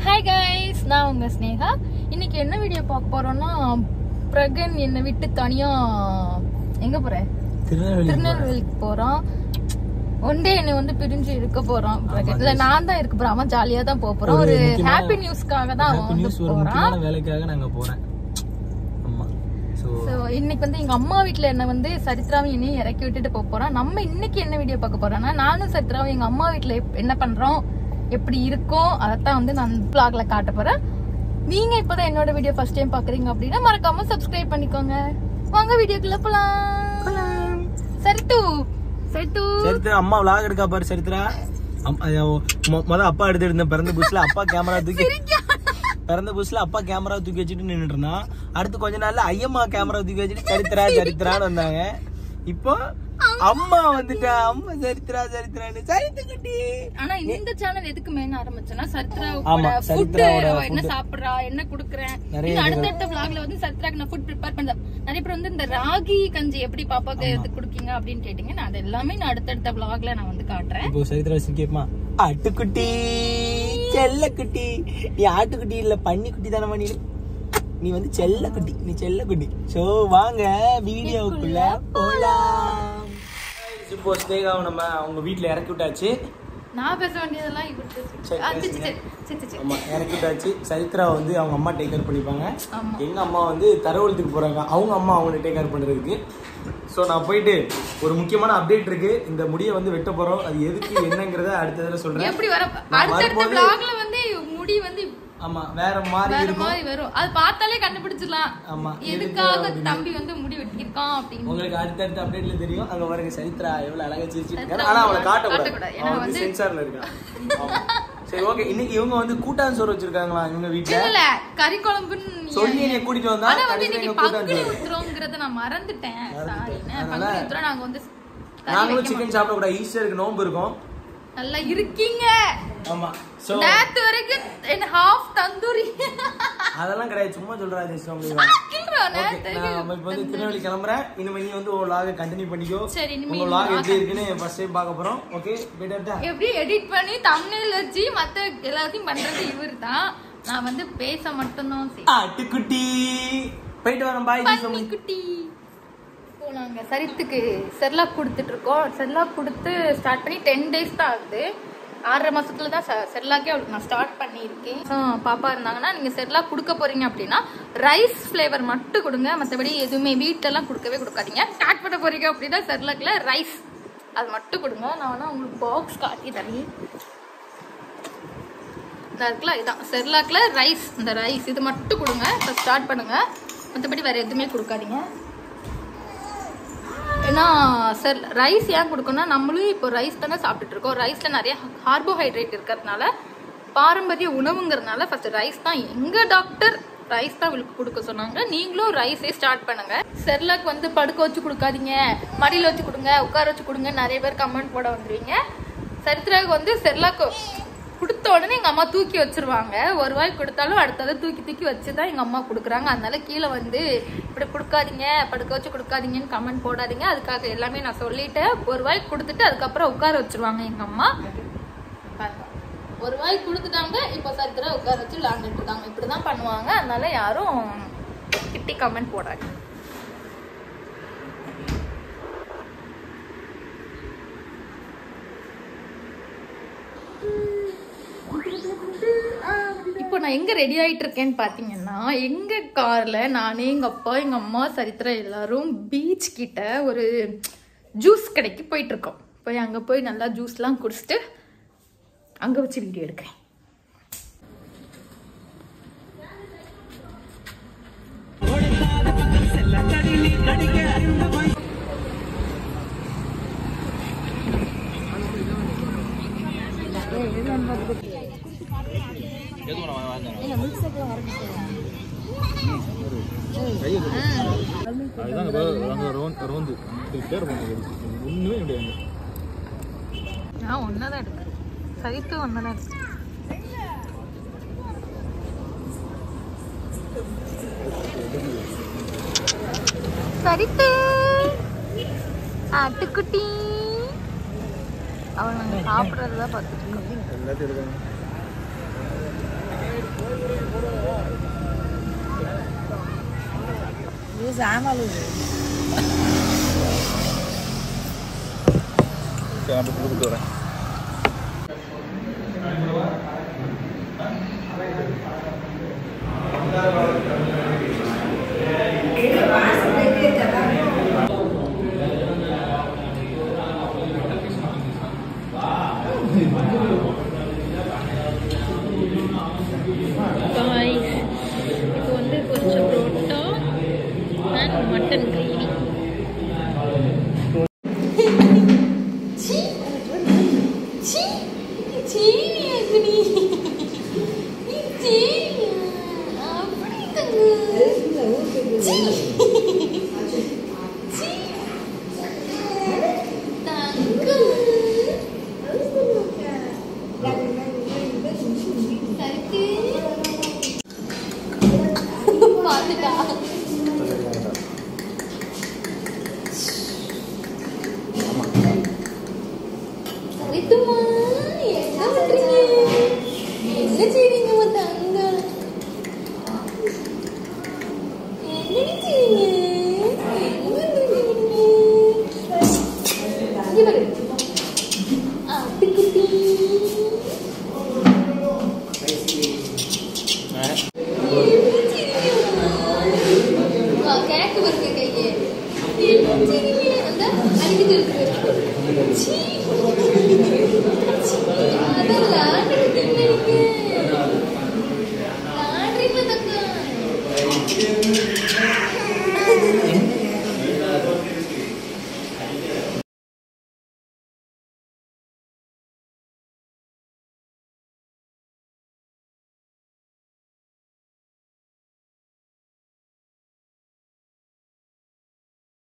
Hi guys நான் உங்க ஸ்னேகா இன்னைக்கு என்ன வீடியோ பார்க்க போறோம்னா பிரகன் என்னை விட்டு தனியா எங்க போற திருநெல்வேலி திருநெல்வேலிக்கு போறோம் ஒன் டே என்னை வந்து பிரிஞ்சு இருக்க போறோம் பிரகன் இல்ல நான் தான் இருக்க போறேன் அவன் ஜாலியா தான் போக போறோம் ஒரு ஒரு முக்கியமான- ஹாப்பி நியூஸ்க்காக தான் அவன் ஹாப்பி வந்து நியூஸ் ஒரு போறான் முக்கியமான வேலைக்காக நாங்க போறேன் ஆமா சோ ஸோ இன்னைக்கு வந்து எங்க அம்மா வீட்ல என்ன வந்து சரித்ராவும் என்னையும் இறக்கி விட்டுட்டு போக போறோம் நம்ம இன்னைக்கு என்ன வீடியோ பார்க்க போறோம்னா நானும் சரித்ராவும் எங்க அம்மா வீட்ல எப்- என்ன பண்றோம் எப்படி இருக்கோம் அதைத்தான் வந்து நான் பிளாக்ல காட்ட போறேன் நீங்க இப்பதான் என்னோட வீடியோ ஃபர்ஸ்ட் டைம் பாக்குறீங்க அப்படின்னா மறக்காம சப்ஸ்கிரைப் பண்ணிக்கோங்க வாங்க வீடியோக்குள்ள போலாம் சரித்து சரித்து சரித்திரா அம்மா விளாக் எடுக்கா பாரு சரித்திரா அம்- அது மொ- மொத அப்பா எடுத்து இருந்த பிறந்த புதுசுல அப்பா கேமரா தூக்கி பிறந்த புதுசுல அப்பா கேமரா தூக்கி வச்சுட்டு நின்னுட்டு இருந்தான் அடுத்து கொஞ்ச நாள்ல ஐயம்மா கேமரா தூக்கி வச்சுட்டு சரித்திரா சரித்திரான்னு வந்தாங்க இப்போ அம்மா வந்துட்டா அம்மா சரித்திரா சரித்திரான்னு சரித்து குட்டி ஆனா இந்த சேனல் எதுக்கு மெயின் ஆரம்பிச்சேன்னா சத்ராவோட ஆமா, ஃபுட் சரித்ராவோட என்ன food. சாப்பிடுறா என்ன குடுக்குறேன் நிறைய இது அடுத்தடுத்த vlogல வந்து சத்ராக்கு நான் ஃபுட் ப்ரிப்பேர் பண்றேன் நிறைய பேர் வந்து இந்த ராகி கஞ்சி எப்படி பாப்பாக்கு எது குடுக்கீங்க அப்படின்னு கேட்டீங்க நான் அது எல்லாமே நான் அடுத்தடுத்த vlogல நான் வந்து காட்டுறேன் இப்போ சரித்திரா கேட்பா ஆட்டுக்குட்டி செல்லக்குட்டி நீ ஆட்டுக்குட்டி இல்ல பன்னிக்குட்டி தானே நீ நீ வந்து செல்லக்குட்டி நீ செல்லக்குட்டி சோ வாங்க வீடியோக்குள்ள போலாம் இப்போ ஸ்னேகாவை நம்ம அவங்க வீட்ல இறக்கி விட்டாச்சு நான் பேச வேண்டியதெல்லாம் இவருக்கு சரி, ஆ, சரி, பேசுங்க. சரி, சரி, சரி, சரி. ஆமா இறக்கி விட்டாச்சு சரித்ரா வந்து அவங்க அம்மா டேக் கேர் பண்ணிப்பாங்க ஆமா எங்க அம்மா வந்து தரவழுத்துக்கு போறாங்க அவங்க அம்மா அவங்க டேக் கேர் பண்றதுக்கு ஸோ நான் போயிட்டு ஒரு முக்கியமான அப்டேட் இருக்கு இந்த முடியை வந்து வெட்ட போறோம் அது எதுக்கு என்னங்கிறத அடுத்த தடவை சொல்றேன் எப்படி வர நான் அடுத்தடுத்த வரும்போது- vlogல வந்து முடி வந்து ஆமா வேற மாதிரி வேற இருக்கும் மாதிரி வரும் அது பார்த்தாலே கண்டுபிடிச்சிடலாம் ஆமா எதுக்காக தம்பி வந்து முடி வெட்டியிருக்கான் அப்படின்னு உங்களுக்கு அடுத்தடுத்த அப்டேட்ல தெரியும் அங்க பாருங்க சரித்ரா எவ்வளவு அழகா சிரிச்சிட்டு இருக்காரு சரித்ரா ஆனா அவளை காட்டக்கூடாது. காட்டக்கூடாது ஏன்னா அவன் வந்து வந்து- சென்சார்ல இருக்கான் ஆமா. சரி ஓகே இன்னைக்கு இவங்க வந்து கூட்டான் சோறு வச்சிருக்காங்களா இவங்க வீட்ல இல்ல கறி குழம்புன்னு சொல்லி என்னை கூட்டிட்டு வந்தா ஆனா வந்து கடைசியில இன்னைக்கு எங்க கூட்டான் பங்குனி சோறு உத்திரம்ங்கறத நான் மறந்துட்டேன் சாரிண்ணே அதனால- பங்குனி உத்திரம் நாங்க வந்து கறி நாங்களும் வைக்க சிக்கன் சாப்பிட கூடாது ஈஸ்டருக்கு நோன்பு இருக்கும் மாட்டோம். நல்லா இருக்கீங்க ஆமா சோ நேத்து வரைக்கும் என்ன ஹாஃப் தந்தூரி அதெல்லாம் கிடையாது சும்மா சொல்றாரு உங்களுக்கு கிள்றோம் ஓகே நேத்து நான் நம்ம இப்போ வந்து திருநெல்வேலி கிளம்புறேன் இனிமே நீ வந்து உங்க vlog கண்டினியூ பண்ணிக்கோ சரி, இனிமே உங்க இந்த vlog vlog எப்படி இருக்குன்னு ஃபர்ஸ்ட் டைம் பார்க்க போறோம் ஓகே பெட்டர்டா எப்படி எடிட் பண்ணி தமிழில் வச்சு மத்த எல்லாத்தையும் பண்றது இவர் தான் நான் வந்து பேச மட்டும்தான் செய்வேன் ஆட்டுக்குட்டி போயிட்டு வரோம் பாய் பன்னி குட்டி இப்போ நாங்க சரித்துக்கு செர்லாக் கொடுத்துட்டு இருக்கோம் செர்லாக் கொடுத்து ஸ்டார்ட் பண்ணி டென் டேஸ் தான் ஆகுது ஆறரை மாசத்துல தான் செ- செர்லாக்கே அவளுக்கு நான் ஸ்டார்ட் பண்ணியிருக்கேன் So, பாப்பா இருந்தாங்கன்னா நீங்க செர்லாக் கொடுக்க போறீங்க அப்படின்னா ரைஸ் ஃப்ளேவர் மட்டும் கொடுங்க மற்றபடி எதுவுமே வீட்டிலலாம் கொடுக்கவே கொடுக்காதீங்க ஸ்டார்ட் பண்ண போறீங்க அப்படின்னா செர்லாக்ல ரைஸ் அது மட்டும் கொடுங்க நான் வேணா உங்களுக்கு பாக்ஸ் காட்டி தரேன் இந்த இருக்குல்ல இதான் செர்லாக்ல ரைஸ் இந்த ரைஸ் இது மட்டும் கொடுங்க இப்போ ஸ்டார்ட் பண்ணுங்க மற்றபடி வேற எதுவுமே கொடுக்காதீங்க ஏன்னா சார் ரைஸ் ஏன் கொடுக்கணும்னா நம்மளும் இப்போ ரைஸ் தானே சாப்பிட்டுட்டு இருக்கோம் ரைஸ்ல நிறைய கார்போஹைட்ரேட் இருக்கிறதுனால பாரம்பரிய உணவுங்கிறதுனால ஃபர்ஸ்ட் ரைஸ் தான் எங்க டாக்டர் ரைஸ் தான் இவளுக்கு கொடுக்க சொன்னாங்க நீங்களும் ரைஸே ஸ்டார்ட் பண்ணுங்க செர்லாக் வந்து படுக்க வச்சு கொடுக்காதீங்க மடியில் வச்சு கொடுங்க உட்கார வச்சு கொடுங்க நிறைய பேர் கமெண்ட் போட வந்துருவீங்க சரித்திராவுக்கு வந்து செர்லாக் கொடுத்த உடனே எங்க அம்மா தூக்கி வச்சிருவாங்க ஒரு வாய் கொடுத்தாலும் அடுத்தது தூக்கி தூக்கி வச்சு தான் எங்க அம்மா கொடுக்குறாங்க அதனால கீழே வந்து இப்படி கொடுக்காதீங்க படுக்க வச்சு கொடுக்காதீங்கன்னு கமெண்ட் போடாதீங்க அதுக்காக எல்லாமே நான் சொல்லிட்டேன் ஒரு வாய் கொடுத்துட்டு அதுக்கப்புறம் உட்கார வச்சிருவாங்க எங்க அம்மா பாருங்க. ஒரு வாய் கொடுத்துட்டாங்க இப்போ சரித்திர உட்கார வச்சு விளாண்டுட்டு இருக்காங்க இப்படிதான் பண்ணுவாங்க அதனால யாரும் கிட்டி கமெண்ட் போடாதீங்க இப்போ நான் எங்க ரெடி ஆயிட்டு இருக்கேன்னு பாத்தீங்கன்னா எங்க கார்ல நானே எங்க அப்பா எங்க அம்மா சரித்திரா எல்லாரும் பீச் கிட்ட ஒரு ஜூஸ் கடைக்கு போயிட்டு இருக்கோம் போய் அங்க போய் நல்லா ஜூஸ்லாம் குடிச்சிட்டு அங்க வச்சு வீடியோ எடுக்கிறேன் அதுதான் ரோந்து பேர் ஒண்ணுமே கிடையாது நான் ஒன்னதான் எடுக்கிறேன் சரித்து ஒன்னதான் எடுக்கிறேன் சரித்து ஆட்டுக்குட்டி அவன் நாங்கள் சாப்பிட்றதுதான் பார்த்துட்டு இருக்கோம் எல்லாத்தையும் எடுக்காங்க சாம் அழுது சரி நான் போய் கொடுத்துட்டு வரேன் இப்போ வந்து கொஞ்சம் புரோட்டா அண்ட் மட்டன் கிரேவி